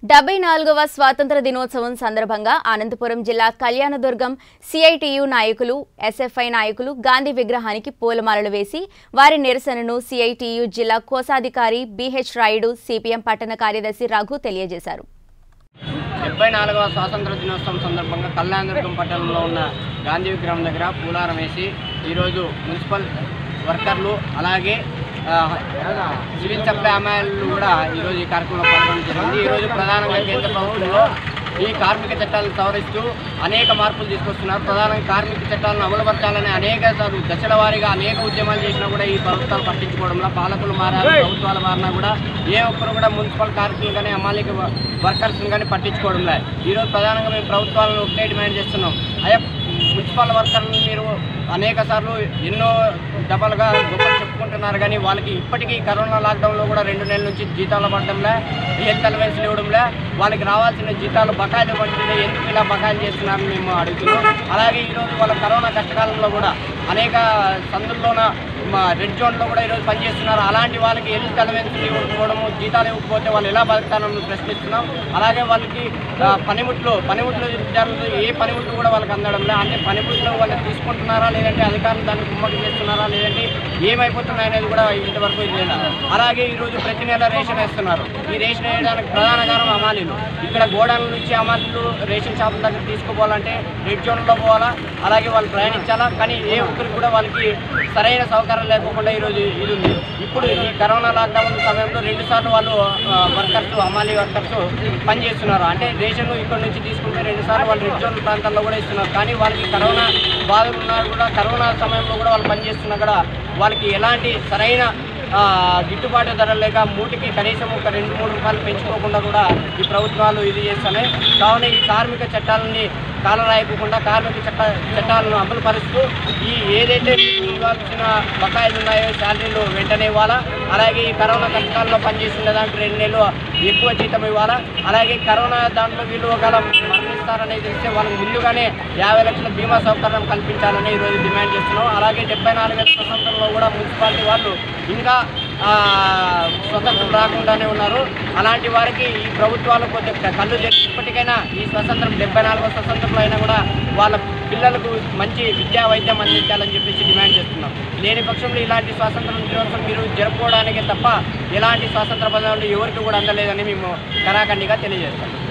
డెబ్బై నాలుగవ స్వాతంత్ర దినోత్సవం సందర్భంగా అనంతపురం జిల్లా కళ్యాణదుర్గం సిఐటియు నాయకులు ఎస్ఎఫ్ఐ నాయకులు గాంధీ విగ్రహానికి పూలమాలలు వేసి వారి నిరసనను సిఐటియు జిల్లా కోశాధికారి బిహెచ్ రాయుడు సిపిఎం పట్టణ కార్యదర్శి రఘు తెలియజేశారు డెబ్బై నాలుగవ స్వాతంత్ర దినోత్సవం సందర్భంగా కళ్యాణదుర్గం పట్టణంలో ఉన్న గాంధీ విగ్రహం దగ్గర పూలారం వేసి ఈరోజు మున్సిపల్ వర్కర్లు అలాగే ఆ, సివిల్ సప్లై అమ్మాయిలు కూడా ఈరోజు ఈ కార్యక్రమంలో పాల్గొనడం జరిగింది ఈరోజు ప్రధానంగా కేంద్ర ప్రభుత్వంలో ఈ కార్మిక చట్టాలను సవరిస్తూ అనేక మార్పులు తీసుకొస్తున్నారు ప్రధానంగా కార్మిక చట్టాలను అమలుపరచాలని అనేక సార్లు దశల వారీగా అనేక ఉద్యమాలు చేసినా కూడా ఈ ప్రభుత్వాలు పట్టించుకోవడంలో పాలకులు మారారు ప్రభుత్వాలు మారినా కూడా ఏ ఒక్కరు కూడా మున్సిపల్ కార్మికులు కానీ అమాలిక వర్కర్స్ కానీ పట్టించుకోవడం లేదు ఈరోజు ప్రధానంగా మేము ప్రభుత్వాలను ఒకటే డిమాండ్ చేస్తున్నాం అయ్యా మున్సిపల్ వర్కర్లు మీరు అనేక సార్లు ఎన్నో డబలుగా గొప్పలు చెప్పుకుంటున్నారు కానీ వాళ్ళకి ఇప్పటికీ కరోనా లాక్డౌన్లో కూడా రెండు నెలల నుంచి జీతాలు పడడంలే హెల్త్ అలవెన్స్ ఇవ్వడంలే వాళ్ళకి రావాల్సిన జీతాలు బకాయిలు పడుతుంది ఎందుకు ఇలా బకాయిలు చేస్తున్నారని మేము అడుగుతున్నాం అలాగే ఈరోజు వాళ్ళ కరోనా కష్టకాలంలో కూడా అనేక సందుల్లోన మా రెడ్ జోన్లో కూడా ఈరోజు పనిచేస్తున్నారు అలాంటి వాళ్ళకి హెల్త్ అలవెన్స్ ఇవ్వకపోవడము జీతాలు ఇవ్వకపోతే వాళ్ళు ఎలా బతుకుతారని ప్రశ్నిస్తున్నాం అలాగే వాళ్ళకి ఆ, పనిముట్లు పనిముట్లు విద్యార్థులు ఏ పనిముట్లు కూడా వాళ్ళకి అందడం లేదు అంటే పనిముట్లు వాళ్ళు తీసుకుంటున్నారా లేదంటే అధికారులు దాన్ని కుమ్మకి చేస్తున్నారా లేదంటే ఏమైపోతున్నాయి అనేది కూడా ఇంతవరకు ఇది లేదు అలాగే ఈరోజు ప్రతి నెల రేషన్ వేస్తున్నారు ఈ రేషన్ వేయడానికి ప్రధాన కారణం అమాలీలు ఇక్కడ గోడౌన్ల నుంచి అమాలీలు రేషన్ షాపుల దగ్గర తీసుకుపోవాలంటే రెడ్ జోన్లో పోవాలా అలాగే వాళ్ళు ప్రయాణించాలా కానీ ఏ ఒక్కరికి కూడా వాళ్ళకి సరైన సౌకర్యం లేకుండా ఈరోజు ఇది ఉంది ఇప్పుడు ఈ కరోనా లాక్డౌన్ సమయంలో రెండు సార్లు వాళ్ళు వర్కర్స్ అమాలీ వర్కర్స్ పనిచేస్తున్నారు అంటే రేషన్ ఇక్కడ నుంచి తీసుకుంటే రెండు సార్లు వాళ్ళు రెడ్ జోన్ ప్రాంతాల్లో కూడా ఇస్తున్నారు కానీ వాళ్ళకి కరోనా బాధలు ఉన్నారు కూడా కరోనా సమయంలో కూడా వాళ్ళు పనిచేస్తున్నా కూడా వాళ్ళకి ఎలాంటి సరైన ఆ, గిట్టుబాటు ధర లేక మూటికి కనీసం ఒక రెండు మూడు రూపాయలు పెంచుకోకుండా కూడా ఈ ప్రభుత్వాలు ఇది చేస్తున్నాయి కావున ఈ కార్మిక చట్టాలని కాలరాయకుండా కార్మిక చట్ట చట్టాలను అమలు పరుస్తూ ఈ ఏదైతే మీకు ఇవ్వాల్సిన బకాయిలు ఉన్నాయో శాలరీలు వెంటనే ఇవ్వాలా అలాగే ఈ కరోనా కష్టాల్లో పనిచేస్తున్న దాంట్లో రెండు నెలలు ఎక్కువ జీతం ఇవ్వాలా అలాగే కరోనా దాంట్లో వీళ్ళు ఒకవేళ మరణిస్తారని తెలిస్తే వాళ్ళకి ముందుగానే యాభై లక్షల బీమా సౌకర్యం కల్పించాలని ఈరోజు డిమాండ్ చేస్తున్నాం అలాగే డెబ్బై నాలుగేళ్ళ స్వతంత్రంలో కూడా మున్సిపాలిటీ వాళ్ళు ఇంకా ఆ, స్వతంత్రం రాకుండానే ఉన్నారు అలాంటి వారికి ఈ ప్రభుత్వాలు కొద్దిగా కళ్ళు తెరిచి ఇప్పటికైనా ఈ స్వతంత్రం డెబ్బై నాలుగో స్వతంత్రంలో అయినా కూడా వాళ్ళ పిల్లలకు మంచి విద్యా వైద్యం అందించాలని చెప్పేసి డిమాండ్ చేస్తున్నాం లేని పక్షంలో ఇలాంటి స్వాతంత్రం దినోత్సవం మీరు జరుపుకోవడానికే తప్ప ఎలాంటి స్వాతంత్ర పదాలు ఎవరికి కూడా అందలేదని మేము కరాఖండిగా తెలియజేస్తాం